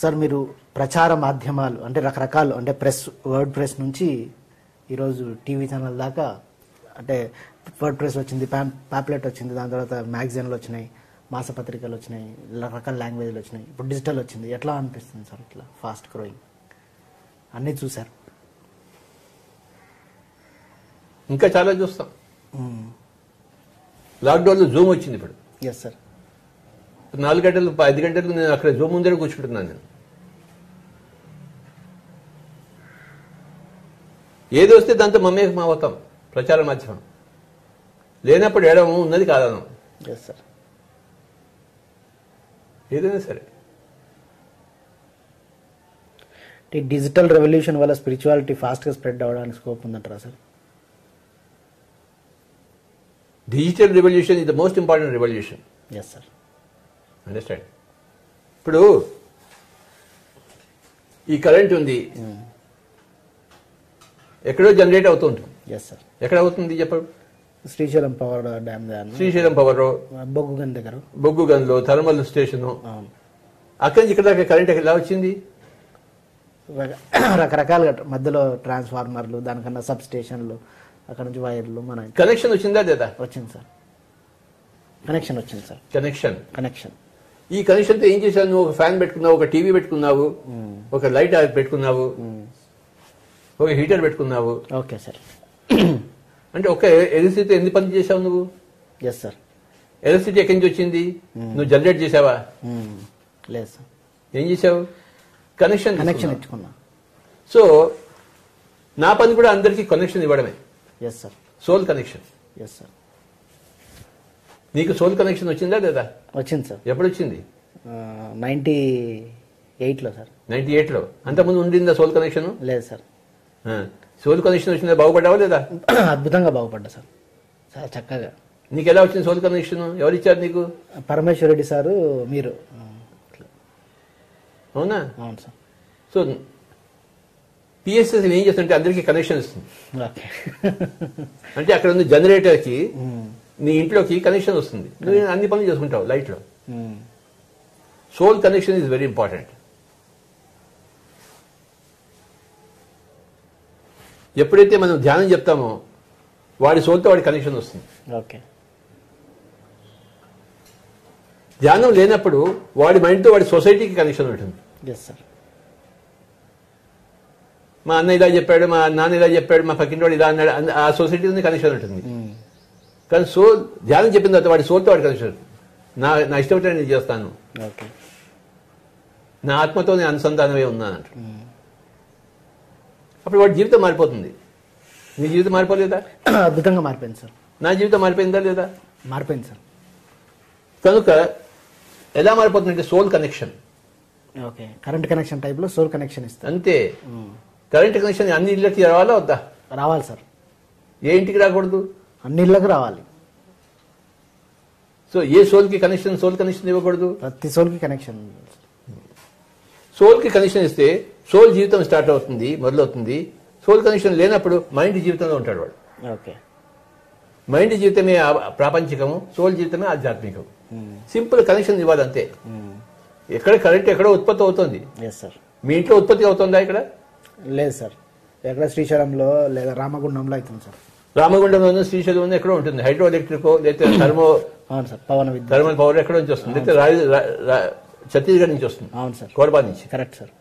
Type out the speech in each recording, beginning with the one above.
Sir మీరు ప్రచార మాధ్యమాలు అంటే రకరకాలు అంటే ప్రెస్ వర్డ్ ప్రెస్ నుంచి ఈరోజు టీవీ ఛానల్ దాకా అంటే వర్డ్ ప్రెస్ వచ్చింది ప్యాప్లెట్ వచ్చింది దాని తర్వాత మ్యాగజైన్లు వచ్చినాయి మాసపత్రికలు వచ్చినాయి రకరకాల లాంగ్వేజ్లు వచ్చినాయి ఇప్పుడు డిజిటల్ వచ్చింది ఎట్లా అనిపిస్తుంది సార్ ఇట్లా ఫాస్ట్ గ్రోయింగ్ అన్నీ చూశారు ఇంకా చాలా చూస్తాం లాక్డౌన్లో జూమ్ వచ్చింది ఇప్పుడు ఎస్ సార్ నాలుగు గంటలు ఐదు గంటలకు నేను అక్కడ జూమ్ ముందర కూర్చుంటున్నాను నేను ఏది వస్తే దాంతో మమ్మీ మా అవుతాం ప్రచార మాధ్యమం లేనప్పుడు ఎడము ఉన్నది కాదనం ఎస్ సార్ ఏదైనా సరే ఈ డిజిటల్ రెవల్యూషన్ వల్ల స్పిరిచువాలిటీ ఫాస్ట్గా స్ప్రెడ్ అవ్వడానికి స్కోప్ ఉందంటారా sir digital revolution is the most important revolution yes sir understand ఇప్పుడు ఈ కరెంట్ ఉంది ఎక్కడో జనరేట్ అవుతూ ఉంటుంది ఎస్ సార్ ఎక్కడ అవుతుంది చెప్పడు శ్రీశైలం పవర్ డ్యామ్ దగ్గర శ్రీశైలం పవర్ బొగ్గు గన్ దగ్గర బొగ్గు గన్లో థర్మల్ స్టేషన్ అవును అక్కడి నుంచి ఇక్కడ దాకా కరెంట్ ఎలా వచ్చింది రక- రకరకాలుగా మధ్యలో ట్రాన్స్ఫార్మర్లు దానికన్నా సబ్ స్టేషన్లు అక్కడ నుంచి వైర్లు మన కనెక్షన్ వచ్చిందా లేదా వచ్చింది సార్ కనెక్షన్ వచ్చింది సార్ కనెక్షన్ కనెక్షన్ ఈ కనెక్షన్ తో ఏం చేశావు నువ్వు ఒక ఫ్యాన్ పెట్టుకున్నావు ఒక టీవీ పెట్టుకున్నావు ఒక లైట్ పెట్టుకున్నావు ఒక హీటర్ పెట్టుకున్నావు ఓకే సార్ అంటే ఒక ఎలక్ట్రిసిటీ ఎన్ని పనులు చేసావు నువ్వు ఎస్ సార్ ఎలక్ట్రిసిటీ ఎక్కడి నుంచి వచ్చింది నువ్వు జనరేట్ చేసావా లేదు సార్ ఏం చేసావు కనెక్షన్ కనెక్షన్ తీసుకున్నావు. ఇచ్చుకున్నా సో నా పని కూడా అందరికీ కనెక్షన్ ఇవ్వడమే yes sir soul connection yes sir నీకు సోల్ కనెక్షన్ వచ్చిందా లేదా వచ్చింది సార్ ఎప్పుడు వచ్చింది నైంటీ ఎయిట్లో సార్ నైన్టీ ఎయిట్లో అంతకుముందు ఉండిందా సోల్ కనెక్షన్ లేదు సార్ సోల్ కనెక్షన్ వచ్చిందా బాగుపడ్డావా లేదా అద్భుతంగా బాగుపడ్డా సార్ చాలా చక్కగా నీకు ఎలా వచ్చింది సోల్ కనెక్షన్ ఎవరు ఇచ్చారు నీకు పరమేశ్వర రెడ్డి సారు మీరు ఆ, అట్లా. అవునా అవును సార్ సో పిఎస్ఎస్ ఏం చేస్తుంటే అందరికీ కనెక్షన్ ఇస్తుంది ఓకే అంటే అక్కడ ఉన్న జనరేటర్కి నీ ఇంట్లోకి కనెక్షన్ వస్తుంది నువ్వు అన్ని పనులు చేసుకుంటావు లైట్లో మ్మ్. Soul connection is very important ఎప్పుడైతే మనం ధ్యానం చెప్తామో వాడి సోల్తో వాడి కనెక్షన్ వస్తుంది ఓకే ధ్యానం లేనప్పుడు వాడి మైండ్తో వాడి సొసైటీకి కనెక్షన్ ఉంటుంది ఎస్ సార్ మా అన్న ఇలా చెప్పాడు మా నాన్న ఇలా చెప్పాడు మా పక్కింటోడు ఇలా అన్నాడు అన్న- ఆ సొసైటీ కనెక్షన్ ఉంటుంది కానీ సోల్ ధ్యానం చెప్పిన తర్వాత వాడి సోల్తో వాడి కనెక్షన్ ఉంటుంది. నా నా ఇష్టం వచ్చినట్టు నేను చేస్తాను ఓకే నా ఆత్మతో నేను అనుసంధానమే ఉన్నానంట అప్పుడు వాడి జీవితం మారిపోతుంది నీ జీవితం మారిపోలేదా అద్భుతంగా మారిపోయింది సార్ నా జీవితం మారిపోయిందా లేదా మారిపోయింది సార్ కనుక ఎలా మారిపోతుందంటే soul connection okay current connection టైప్లో సోల్ కనెక్షన్ ఇస్తారు అంతే కరెంట్ కనెక్షన్ అన్ని ఇళ్ళకి రావాలా వద్దా రావాలి సార్ ఏ ఇంటికి రాకూడదు అన్ని ఇళ్ళకి రావాలి సో ఏ సోల్కి కనెక్షన్ సోల్ కనెక్షన్ ఇవ్వకూడదు ప్రతి సోల్కి కనెక్షన్ సోల్కి కనెక్షన్ ఇస్తే సోల్ జీవితం స్టార్ట్ అవుతుంది మొదలవుతుంది సోల్ కనెక్షన్ లేనప్పుడు మైండ్ జీవితంలో ఉంటాడు వాడు ఓకే మైండ్ జీవితమే ఆ- ప్రాపంచికము సోల్ జీవితమే ఆధ్యాత్మికము సింపుల్ కనెక్షన్ ఇవ్వాలి అంతే ఎక్కడ కరెంట్ ఎక్కడో ఉత్పత్తి అవుతుంది ఎస్ సార్ మీ ఇంట్లో ఉత్పత్తి అవుతుందా ఇక్కడ లేదు సార్ ఎక్కడ శ్రీశైలంలో లేదా రామగుండంలో అవుతుంది సార్ రామగుండంలోనూ శ్రీశైలంలో ఎక్కడో ఉంటుంది హైడ్రో ఎలక్ట్రికో లేకపోతే థర్మో అవును సార్ పవన విద్యుత్ థర్మల్ పవర్ ఎక్కడో నుంచి వస్తుంది లేకపోతే రా- రా- రా- ఛత్తీస్గఢ్ నుంచి వస్తుంది అవును సార్ కోరబా నుంచి కరెక్ట్ సార్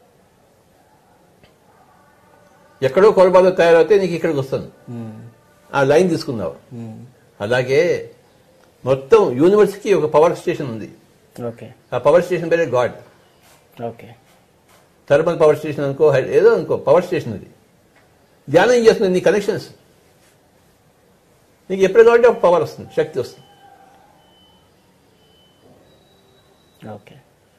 ఎక్కడో కోరబాలో తయారైతే నీకు ఇక్కడికి వస్తుంది ఆ లైన్ తీసుకున్నావు అలాగే మొత్తం యూనివర్స్కి ఒక పవర్ స్టేషన్ ఉంది ఓకే ఆ పవర్ స్టేషన్ పేరే God okay thermal power station అనుకో హై- ఏదో అనుకో పవర్ స్టేషన్ అది ధ్యానం ఏం చేస్తుంది నీ కనెక్షన్స్ నీకు ఎప్పుడు కావాలంటే ఒక పవర్ వస్తుంది శక్తి వస్తుంది ఓకే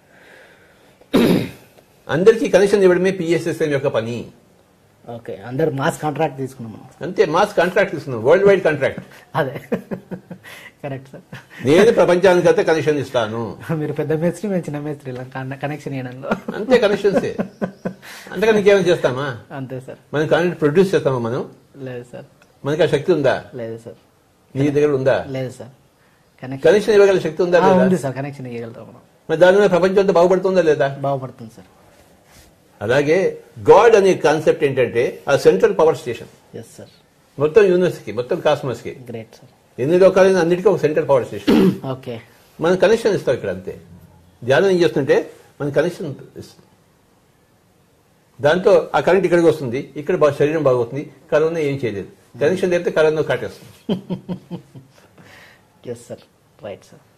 అందరికీ కనెక్షన్ ఇవ్వడమే పిఎస్ఎస్ఎం యొక్క పని ఓకే అందరు మాస్ కాంట్రాక్ట్ తీసుకున్నాం మనం అంతే మాస్ కాంట్రాక్ట్ ఇస్తున్నాం వరల్డ్ వైడ్ కాంట్రాక్ట్ అదే కరెక్ట్ సార్ నేను ప్రపంచానికి అయితే కనెక్షన్ ఇస్తాను మీరు పెద్ద మేస్త్రి మేము చిన్న మేస్త్రి ఇలా కన- కనెక్షన్ ఇవ్వడంలో అంతే కనెక్షన్సే అంతగా నీకేమైనా చేస్తామా అంతే సార్ మనం కంటెంట్ ప్రొడ్యూస్ చేస్తామా మనం లేదు సార్ మనకి ఆ శక్తి ఉందా లేదు సార్ నీ దగ్గర ఉందా లేదు సార్ కనెక్షన్ కనెక్షన్ ఇవ్వగల శక్తి ఉందా ఆ, లేదా ఉంది సార్ కనెక్షన్ ఇవ్వగలుగుతాం మనం మరి దాని మీద ప్రపంచం అంతా బాగుపడుతుందా లేదా బాగుపడుతుంది సార్ అలాగే గాడ్ అనే కాన్సెప్ట్ ఏంటంటే ఆ central power station yes sir మొత్తం యూనివర్స్కి మొత్తం కాస్మస్ కి గ్రేట్ సార్ ఎన్ని లోకాలైనా అన్నిటికీ ఒక సెంట్రల్ పవర్ స్టేషన్ ఓకే మనం కనెక్షన్ ఇస్తాం ఇక్కడ అంతే ధ్యానం ఏం చేస్తుంటే మన కనెక్షన్ ఇస్తుంది దాంతో ఆ కరెంట్ ఇక్కడికి వస్తుంది ఇక్కడ బా- శరీరం బాగుతుంది కరోనా ఏం చేయలేదు కనెక్షన్ లేకపోతే కరోనా కాటేస్తుంది ఎస్ సార్ రైట్ సార్